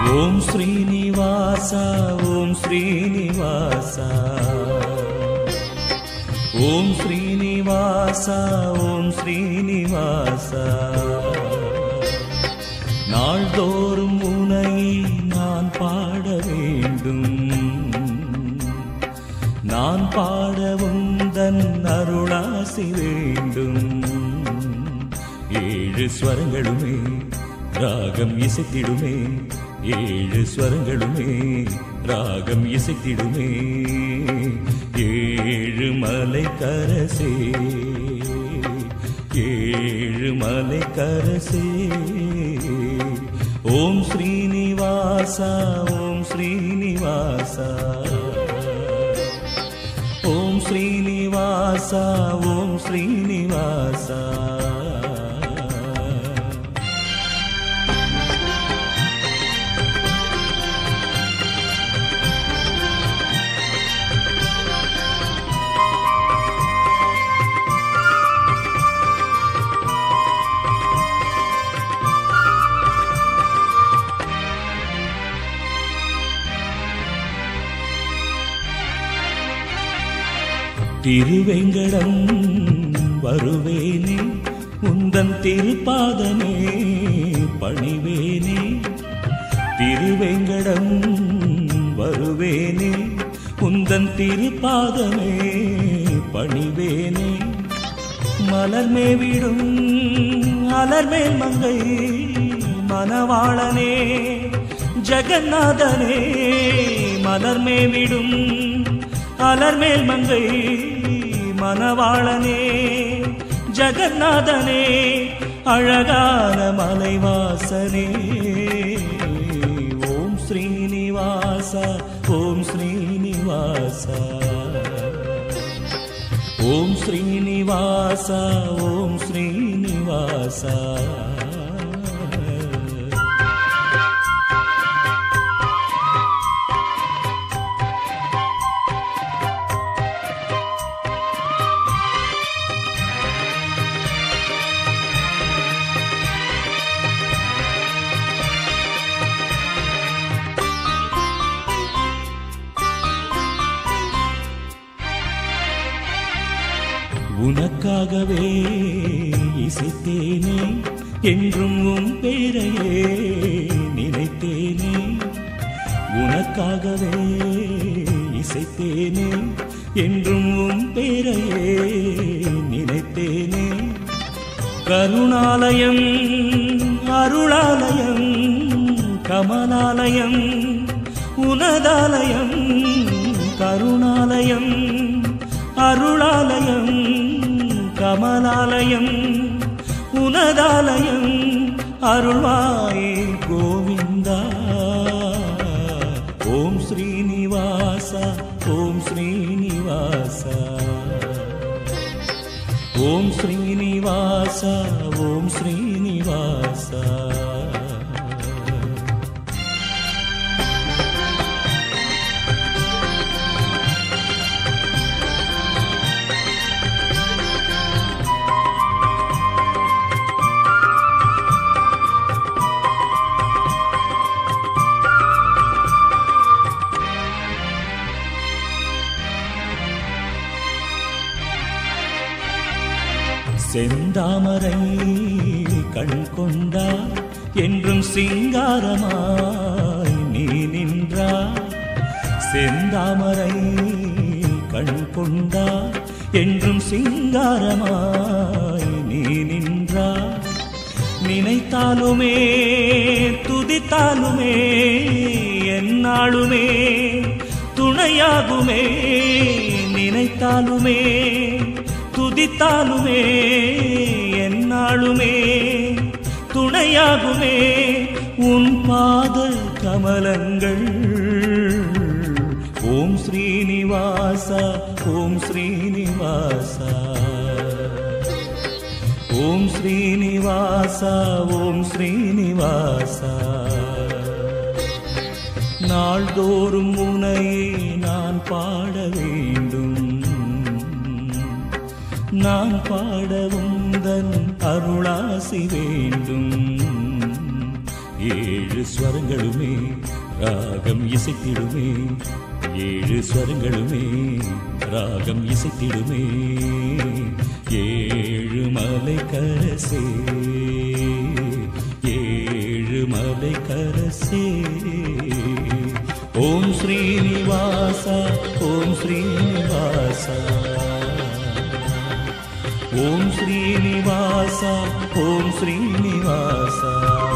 ஓம் ஸ்ரீனிவாச ஓம் ஸ்ரீனிவாச ஓம் ஸ்ரீனிவாச ஓம் ஸ்ரீனிவாச நாள்தோறும் உனை நான் பாட வேண்டும் நான் பாடவும் தன் அருளாசி வேண்டும் ஏழு ஸ்வரங்களுமே ராகம் இசைத்திடுமே ஏழு ஸ்வரங்களுமே ராகம் இசைத்திடுமே ஏழு மலை கரசே ஏழு மலை கரசே ஓம் ஸ்ரீனிவாசா ஓம் ஸ்ரீனிவாசா ஓம் ஸ்ரீனிவாசா ஓம் ஸ்ரீனிவாசா திருவெங்கடம் வருவேனே உந்தன் திருப்பாதமே பணிவேனே திருவெங்கடம் வருவேனே உந்தன் திருப்பாதமே பணிவேனே மலர்மே விடும் அலர்மேல் மங்கை மணவாளனே ஜெகநாதனே மலர்மே விடும் அலர்மேல் மங்கை மணவாளனே ஜெகநாதனே அழகான மலைவாசனே ஓம் ஸ்ரீனிவாச ஓம் ஸ்ரீனிவாச ஓம் ஸ்ரீனிவாச ஓம் ஸ்ரீனிவாச உனக்காகவே இசைத்தேனே என்றும் உன் பேரையே நினைத்தேனே உனக்காகவே இசைத்தேனே என்றும் உன் பேரையே நினைத்தேனே கருணாலயம் அருளாலயம் கமலாலயம் உனதாலயம் கருணாலயம் அருளாலயம் கமலாலயம் உனதாலயம் அருள்வாயே கோவிந்தா ஓம் ஸ்ரீனிவாச ஓம் ஸ்ரீனிவாச ஓம் ஸ்ரீனிவாச ஓம் ஸ்ரீனிவாச செந்தாமரை கண் கொண்டார் என்றும் சிங்காரமாய் நீ நின்றார் செந்தாமரை கண் கொண்டார் என்றும் சிங்காரமாய் நீ நின்றார் நினைத்தாலுமே துதித்தாலுமே என்னாலுமே துணையாகுமே நினைத்தாலுமே துதித்தாலுமே என்னாலுமே துணையாகுமே உன் பாத கமலங்கள் ஓம் ஸ்ரீனிவாச ஓம் ஸ்ரீனிவாச ஓம் ஸ்ரீனிவாச ஓம் ஸ்ரீனிவாச நாள்தோறும் உனையே நான் பாட வேண்டும் நான் பாடவும் தன் அருளாசி வேண்டும் ஏழு ஸ்வரங்களுமே ராகம் இசைத்திடுமே ஏழு ஸ்வரங்களுமே ராகம் இசைத்திடுமே ஏழு மலை கரசே ஏழு மலை கரசே ஓம் ஸ்ரீனிவாச ஓம் ஸ்ரீனிவாச ஓம் ஸ்ரீனிவாச ஓம் ஸ்ரீனிவாச